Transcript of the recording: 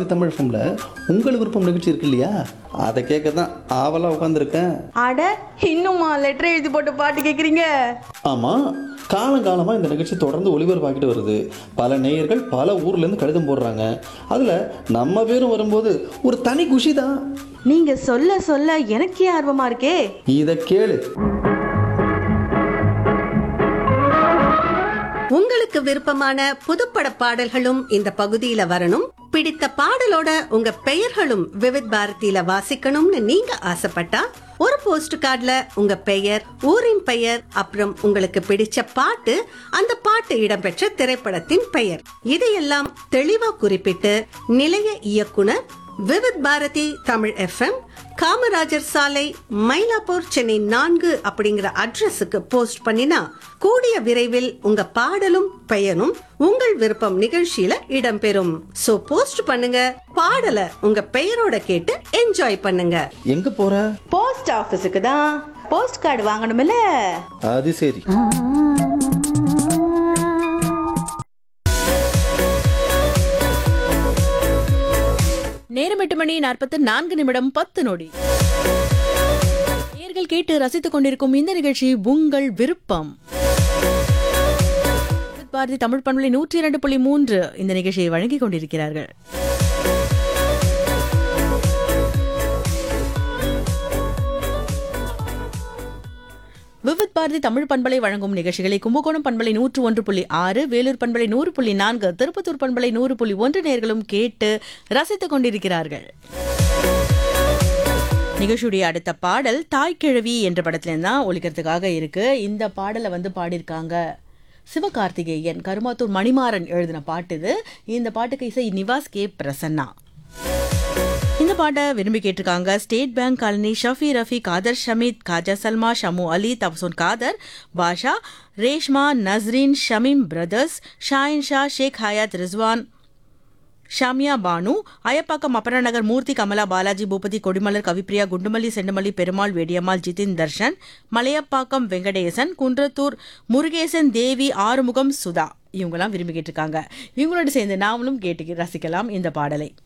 பாரதி தமிழ் ஃபம்ல உங்கள் விருப்பம் நிகழ்ச்சி இருக்கு இல்லையா அதை கேட்க தான் ஆவலாக உட்காந்துருக்கேன் அட இன்னுமா லெட்டர் எழுதி போட்டு பாட்டு கேக்குறீங்க ஆமாம் காலங்காலமாக இந்த நிகழ்ச்சி தொடர்ந்து ஒளிபரப்பாக்கிட்டு வருது பல நேயர்கள் பல ஊர்லேருந்து கடிதம் போடுறாங்க அதில் நம்ம பேரும் வரும்போது ஒரு தனி குஷி தான் நீங்க சொல்ல சொல்ல எனக்கே ஆர்வமா இருக்கே இதை கேளு உங்களுக்கு விருப்பமான புதுப்பட பாடல்களும் இந்த பகுதியில வரணும் பிடித்த பாடலோட உங்க பெயர்களும் விவித் பாரதியில வாசிக்கணும்னு நீங்க ஆசைப்பட்டா ஒரு போஸ்ட் கார்டுல உங்க பெயர் ஊரின் பெயர் அப்புறம் உங்களுக்கு பிடிச்ச பாட்டு அந்த பாட்டு இடம்பெற்ற திரைப்படத்தின் பெயர் இதையெல்லாம் தெளிவா குறிப்பிட்டு நிலைய இயக்குனர் விவித் பாரதி தமிழ் எஃப்எம் காமராஜர் சாலை மயிலாப்பூர் சென்னை நான்கு அப்படிங்கிற அட்ரஸுக்கு போஸ்ட் பண்ணினா கூடிய விரைவில் உங்க பாடலும் பெயரும் உங்கள் விருப்பம் நிகழ்ச்சியில இடம்பெறும் சோ போஸ்ட் பண்ணுங்க பாடலை உங்க பெயரோட கேட்டு என்ஜாய் பண்ணுங்க எங்கே போகிற போஸ்ட் ஆபீஸுக்கு தான் போஸ்ட் கார்டு வாங்கணும்ல அது சரி நேரம் எட்டு மணி நாற்பத்து நான்கு நிமிடம் பத்து நொடி நேர்கள் கேட்டு ரசித்துக் கொண்டிருக்கும் இந்த நிகழ்ச்சி உங்கள் விருப்பம் வித் பாரதி தமிழ் பண்பலை நூற்றி இரண்டு புள்ளி மூன்று இந்த நிகழ்ச்சியை வழங்கிக் கொண்டிருக்கிறார்கள் விவித் பாரதி தமிழ் பண்பலை வழங்கும் நிகழ்ச்சிகளை கும்பகோணம் பண்பலை நூற்று ஒன்று புள்ளி ஆறு வேலூர் பண்பலை நூறு புள்ளி நான்கு திருப்பத்தூர் பண்பலை நூறு புள்ளி ஒன்று நேர்களும் கேட்டு ரசித்துக் கொண்டிருக்கிறார்கள் நிகழ்ச்சியுடைய அடுத்த பாடல் தாய்க்கிழவி என்ற படத்துலேருந்து தான் ஒழிக்கிறதுக்காக இருக்கு இந்த பாடலை வந்து பாடியிருக்காங்க சிவகார்த்திகேயன் கருமாத்தூர் மணிமாறன் எழுதின பாட்டு இது இந்த பாட்டுக்கு இசை நிவாஸ் கே பிரசன்னா இந்த பாட்டை விரும்பி கேட்டிருக்காங்க state bank colony Shafi Rafi Khader Shameed Khaja Salma Shamu Ali Tabsoon Khader Basha Reshma Nasreen Shameem brothers Shahin Sha Sheikh Hayat Rizwan Shamiya Banu Ayappakkam Apparnagar Murthy Kamala Balaji Boopathy Kodimalar Kavipriya குண்டுமல்லி செண்டுமல்லி பெருமாள் வெடியம்மாள் ஜிதின் தர்ஷன் மலையப்பாக்கம் வெங்கடேசன் குன்றத்தூர் முருகேசன் தேவி ஆறுமுகம் சுதா இவங்கெல்லாம் விரும்பி கேட்டிருக்காங்க இவங்களோட சேர்ந்து நாமளும் கேட்டு ரசிக்கலாம் இந்த பாடலை